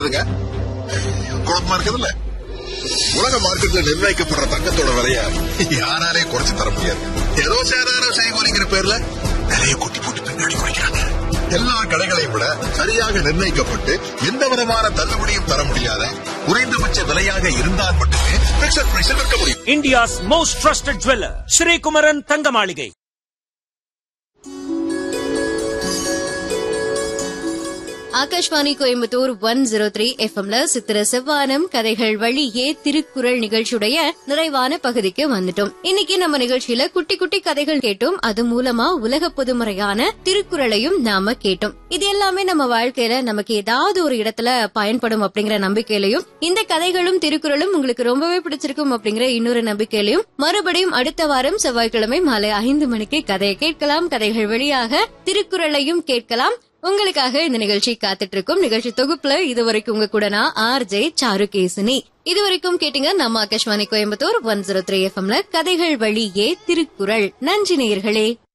இருக்குங்க. குழப்பமா இருக்குதுல்ல உலக மார்க்கெட்ல நிர்ணயிக்கப்படுற தங்கத்தோட விலைய யாராலே குறைச்சு தர முடியாது ஏதோ சேதாரம் செய்கோலிங்கிற பேர்ல விலையை கொட்டி போட்டு பின்னாடி குறைக்கிறாங்க எல்லா கடைகளையும் விட சரியாக நிர்ணயிக்கப்பட்டு எந்த விதமான தள்ளுபடியும் தர முடியாத குறைந்தபட்ச விலையாக இருந்தால் மட்டுமே பிக்சர் பிரைஸில் விற்க முடியும் India's most trusted jeweler, Sri Kumaran Thangamaligai. Akashvani Coimbatore one zero three எஃப்எம்ல சித்திர செவ்வானம் கதைகள் வழியே திருக்குறள் நிகழ்ச்சியுடைய நிறைவான பகுதிக்கு வந்துட்டோம் இன்னைக்கு நம்ம நிகழ்ச்சியில குட்டி குட்டி கதைகள் கேட்டோம் அது மூலமா உலக பொதுமுறையான திருக்குறளையும் நாம கேட்டோம் இது எல்லாமே நம்ம வாழ்க்கையில நமக்கு ஏதாவது ஒரு இடத்துல பயன்படும் அப்படிங்கிற நம்பிக்கையிலையும் இந்த கதைகளும் திருக்குறளும் உங்களுக்கு ரொம்பவே பிடிச்சிருக்கும் அப்படிங்கிற இன்னொரு நம்பிக்கையிலையும் மறுபடியும் அடுத்த வாரம் செவ்வாய்க்கிழமை மாலை ஐந்து மணிக்கு கதையை கேட்கலாம் கதைகள் வழியாக திருக்குறளையும் கேட்கலாம் உங்களுக்காக இந்த நிகழ்ச்சி காத்துட்டு இருக்கும் நிகழ்ச்சி தொகுப்புல இதுவரைக்கும் உங்க கூட நான் ஆர் ஜே சாருகேசினி இதுவரைக்கும் கேட்டீங்க நம்ம Akashvani Coimbatore one zero three எஃப்எம்ல கதைகள் வழியே திருக்குறள் நன்றி நேயர்களே